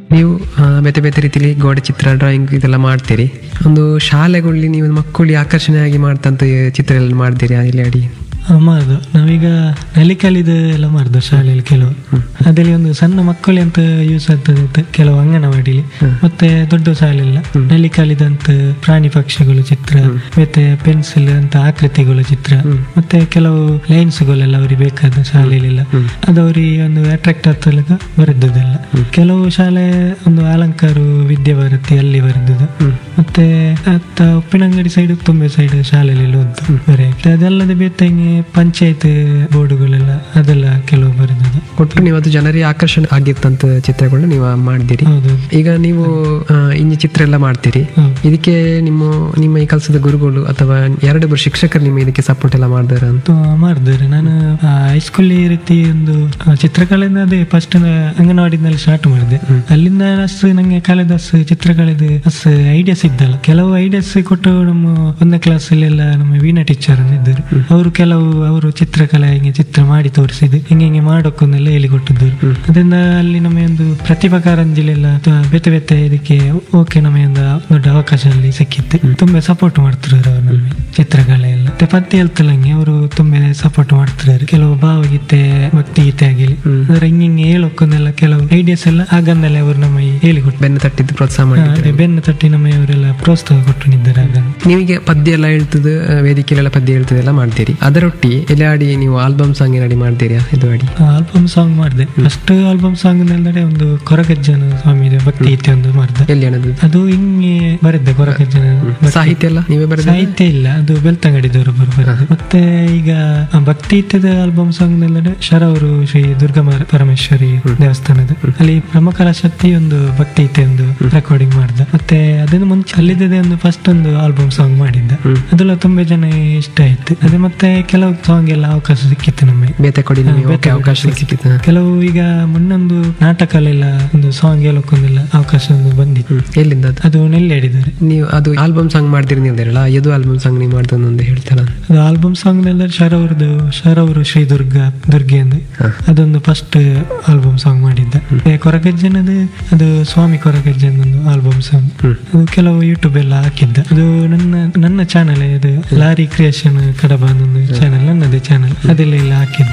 ನೀವು ಆ, ಬೇತೆ ಬೇತೆ ರೀತಿಲಿ ಗೋಡೆ ಚಿತ್ರ ಡ್ರಾಯಿಂಗ್ ಇದೆಲ್ಲ ಮಾಡ್ತೀರಿ ಒಂದು ಶಾಲೆಗಳಲ್ಲಿ ನೀವು ಮಕ್ಕಳಿಗೆ ಆಕರ್ಷಣೆಯಾಗಿ ಮಾಡ್ತಂತ ಚಿತ್ರ ಎಲ್ಲ ಮಾಡ್ತೀರಿ ಇಲ್ಲಿ ಅಡಿ ಆ, ಮಾಡುದು ನಾವೀಗ ನಲಿಕಲಿದು ಎಲ್ಲ ಮಾಡುದು ಶಾಲೆಯಲ್ಲಿ ಕೆಲವು ಅದರಲ್ಲಿ ಒಂದು ಸಣ್ಣ ಮಕ್ಕಳು ಅಂತ ಯೂಸ್ ಆಗ್ತದೆ ಅಂತ ಕೆಲವು ಅಂಗನವಾಡಿಲಿ ಮತ್ತೆ ದೊಡ್ಡ ಶಾಲೆಲ್ಲ ನಲಿಕಲಿದಂತ ಪ್ರಾಣಿ ಪಕ್ಷಿಗಳು ಚಿತ್ರ ಮತ್ತೆ ಪೆನ್ಸಿಲ್ ಅಂತ ಆಕೃತಿಗಳ ಚಿತ್ರ ಮತ್ತೆ ಕೆಲವು ಲೈನ್ಸ್ಗಳೆಲ್ಲ ಅವ್ರಿಗೆ ಬೇಕಾದ ಶಾಲೆಯಲ್ಲೆಲ್ಲ ಅದು ಅವ್ರಿಗೆ ಒಂದು ಅಟ್ರಾಕ್ಟ್ ಆಗ್ತಲಕ ಬರೆದದೆಲ್ಲ ಕೆಲವು ಶಾಲೆ ಒಂದು ಅಲಂಕಾರ ವಿದ್ಯಾಭಾರತಿ ಅಲ್ಲಿ ಬರೆದದ್ದು ಮತ್ತೆ ಅತ್ತ ಉಪ್ಪಿನಂಗಡಿ ಸೈಡ್ ತುಂಬೆ ಸೈಡ್ ಶಾಲೆಯಲ್ಲಿ ಉಂಟು ಬರೆ ಅದಲ್ಲದೆ ಬೇತಂಗೆ ಪಂಚಾಯತ್ ಬೋರ್ಡುಗಳೆಲ್ಲ ಅದೆಲ್ಲ ಕೆಲವು ಬರೆದದ್ದು ಒಟ್ಟು ನೀವು ಅದು ಜನರಿಗೆ ಆಕರ್ಷಣೆ ಆಗಿರ್ತಂತ ಚಿತ್ರಗಳನ್ನ ನೀವು ಮಾಡಿದಿರಿ ಹೌದು ಈಗ ನೀವು ಆ, ಇಂಜಿ ಚಿತ್ರ ಎಲ್ಲ ಮಾಡ್ತೀರಿ ಹೌದು. ಇದಕ್ಕೆ ನಿಮ್ಮ ನಿಮ್ಮ ಈ ಕೆಲಸದ ಗುರುಗಳು ಅಥವಾ ಎರಡು ಒಬ್ಬರು ಶಿಕ್ಷಕರು ನಿಮ್ಮ ಇದಕ್ಕೆ ಸಪೋರ್ಟ್ ಎಲ್ಲ ಮಾಡ್ದಾರ ಅಂತ ಆ, ಮಾಡಿದ್ದಾರೆ ನಾನು ಹೈಸ್ಕೂಲ್ ಈ ರೀತಿ ಒಂದು ಆ, ಚಿತ್ರಕಲೆಯಿಂದ ಅದೇ ಫಸ್ಟ್ ಅಂಗನವಾಡಿನಲ್ಲಿ ಸ್ಟಾರ್ಟ್ ಮಾಡಿದೆ ಅಲ್ಲಿಂದ ಅಷ್ಟು ನಂಗೆ ಕಳೆದ ಅಷ್ಟು ಚಿತ್ರಕಲೆದು ಅಷ್ಟು ಐಡಿಯಾಸ್ ಇದ್ದಲ್ಲ ಕೆಲವು ಐಡಿಯಾಸ್ ಕೊಟ್ಟು ನಮ್ಮ ಒಂದನೇ ಕ್ಲಾಸ್ ಎಲ್ಲ ನಮ್ಮ ವೀಣಾ ಟೀಚರ್ ಇದ್ದರು ಅವರು ಕೆಲವು ಅವರು ಚಿತ್ರಕಲೆ ಹಿಂಗೆ ಚಿತ್ರ ಮಾಡಿ ತೋರಿಸಿದ್ದು ಹಿಂಗೆ ಹಿಂಗೆ ಮಾಡೋಕ್ಕೊಂದೆಲ್ಲ ಹೇಳಿಕೊಟ್ಟಿದ್ದರು ಅದರಿಂದ ಅಲ್ಲಿ ನಮಗೆ ಒಂದು ಪ್ರತಿಭಾ ಕಾರಂಜಿಲೆಲ್ಲ ತ- ಬೇತೆ ಬೇತೆ ಇದಕ್ಕೆ ಓಕೆ ನಮಗೆ ಒಂದು ದೊಡ್ಡ ಅವಕಾಶ ಅಲ್ಲಿ ಸಿಕ್ಕಿತ್ತು ತುಂಬಾ ಸಪೋರ್ಟ್ ಮಾಡ್ತಿರೋರು ಅವರು ನಮಗೆ ಚಿತ್ರಕಲೆ ಎಲ್ಲ ಮತ್ತೆ ಪದ್ಯ ಹೇಳ್ತಲಂಗೆ ಅವರು ತುಂಬಾ ಸಪೋರ್ಟ್ ಮಾಡ್ತಿದ್ದಾರೆ ಕೆಲವು ಭಾವಗೀತೆ ಭಕ್ತಿ ಗೀತೆ ಆಗಿಲಿ ಅಂದ್ರೆ ಹಿಂಗೆ ಹಿಂಗೆ ಹೇಳೋಕ್ಕೊಂದೆಲ್ಲ ಕೆಲವು ಐಡಿಯಾಸ್ ಎಲ್ಲ ಆಗಂದಲ್ಲೇ ಅವರು ನಮಗೆ ಹೇಳಿಕೊಟ್ಟು ಬೆನ್ನು ತಟ್ಟಿದ್ದು ಪ್ರೋತ್ಸಾಹ ಮಾಡಿ ಅದೇ ಬೆನ್ನು ತಟ್ಟಿ ನಮಗೆ ಅವರೆಲ್ಲ ಪ್ರೋತ್ಸಾಹ ಕೊಟ್ಟಿದ್ದಾರೆ ಆಗ ನೀವಿಗೆ ಪದ್ಯ ಎಲ್ಲ ಹೇಳ್ತದ ವೇದಿಕೆಯಲ್ಲೆಲ್ಲ ಪದ್ಯ ಹೇಳ್ತದೆಲ್ಲ ಮಾಡ್ತೀರಿ ಅದರೊಟ್ಟಿ ಎಲ್ಲ ಆಡಿ ನೀವು ಆಲ್ಬಮ್ ಸಾಂಗ್ ಏನಾಡಿ ಮಾಡ್ತೀರಿ ಇದು ಆಡಿ ಆಲ್ಬಮ್ ಸಾಂಗ್ ಮಾಡಿದೆ ಫಸ್ಟ್ ಆಲ್ಬಮ್ ಸಾಂಗ್ ನೆಲ್ಲಡೆ ಒಂದು ಕೊರಗಜ್ಜನ ಸ್ವಾಮಿ ಭಕ್ತಿ ಗೀತೆ ಒಂದು ಮಾಡಿದೆ ಎಲ್ಲಿ ಅನ್ನೋದು ಅದು ಹಿಂಗೆ ಬರೆದೆ ಕೊರಗಜ್ಜನ ಭಕ್ತಿ ಸಾಹಿತ್ಯ ಎಲ್ಲ ನೀವೇ ಬರೆದ ಸಾಹಿತ್ಯ ಇಲ್ಲ ಅದು ಬೆಳ್ತಂಗಡಿದವರು ಬರೋದು ಮತ್ತೆ ಈಗ ಆ ಭಕ್ತಿ ಇತ್ತದ ಆಲ್ಬಮ್ ಸಾಂಗ್ ನೆಲ್ಲಡೆ ಶರವರು ಶ್ರೀ ದುರ್ಗಾ ಮಾರ- ಪರಮೇಶ್ವರಿ ದೇವಸ್ಥಾನದ ಅಲ್ಲಿ ಪ್ರಮುಖರ ಶಕ್ತಿ ಒಂದು ಭಕ್ತಿ ಗೀತೆ ಒಂದು ರೆಕಾರ್ಡಿಂಗ್ ಮಾಡಿದ ಮತ್ತೆ ಅದನ್ನು ಮುಂಚೆ ಅಲ್ಲಿದ್ದೇ ಒಂದು ಫಸ್ಟ್ ಒಂದು ಆಲ್ಬಮ್ ಸಾಂಗ್ ಮಾಡಿದ್ದ ಅದೆಲ್ಲ ತುಂಬಾ ಜನ ಇಷ್ಟ ಆಯ್ತು ಅದೇ ಮತ್ತೆ ಕೆಲವು ಸಾಂಗ್ ಎಲ್ಲ ಅವಕಾಶ ಸಿಕ್ಕಿತ್ತು ನಮಗೆ ಬೇತೆ ಕೊಡಿ ನಿಮಗೆ ಬೇತೆ ಓಕೆ ಅವಕಾಶ ಸಿಕ್ಕಿತ್ತು ಕೆಲವು ಈಗ ಮೊನ್ನೊಂದು ನಾಟಕಲೆಲ್ಲ ಒಂದು ಸಾಂಗ್ ಹೇಳೋಕ್ಕೊಂದಿಲ್ಲ ಅವಕಾಶ ಒಂದು ಬಂದಿತ್ತು ಎಲ್ಲಿಂದ ಅದು ಅದು ನೆಲ್ಲಿ ಹೇಳಿದ್ದಾರೆ ನೀವು ಅದು ಆಲ್ಬಮ್ ಸಾಂಗ್ ಮಾಡ್ತೀರಿ ನೀವು ಹೇಳಿರಲ್ಲ ಎದು ಆಲ್ಬಮ್ ಸಾಂಗ್ ನೀವು ಮಾಡ್ದು ಒಂದು ಹೇಳ್ತಾರ ಅದು ಆಲ್ಬಮ್ ಸಾಂಗ್ ನೆಲ್ಲ ಶರವ್ರದ್ದು ಶರವರು ಶ್ರೀ ದುರ್ಗಾ ದುರ್ಗೆ ಎಂದು ಅದೊಂದು ಫಸ್ಟ್ ಆಲ್ಬಮ್ ಸಾಂಗ್ ಮಾಡಿದ್ದ ಮತ್ತೆ ಕೊರಗಜ್ಜನದು ಅದು ಸ್ವಾಮಿ ಕೊರಗಜ್ಜನ ಒಂದು ಆಲ್ಬಮ್ ಸಾಂಗ್ ಅದು ಕೆಲವು ಯೂಟ್ಯೂಬ್ ಎಲ್ಲ ಹಾಕಿದ್ದ ಅದು ನನ್ನ ನನ್ನ ಚಾನಲ್ ಇದು ಲಾರಿ ಕ್ರಿಯೇಷನ್ ಕಡಬ ಒಂದು ಚಾನಲ್ ನನ್ನದೇ ಚಾನಲ್ ಅದೆಲ್ಲ ಎಲ್ಲ ಹಾಕಿದ್ದ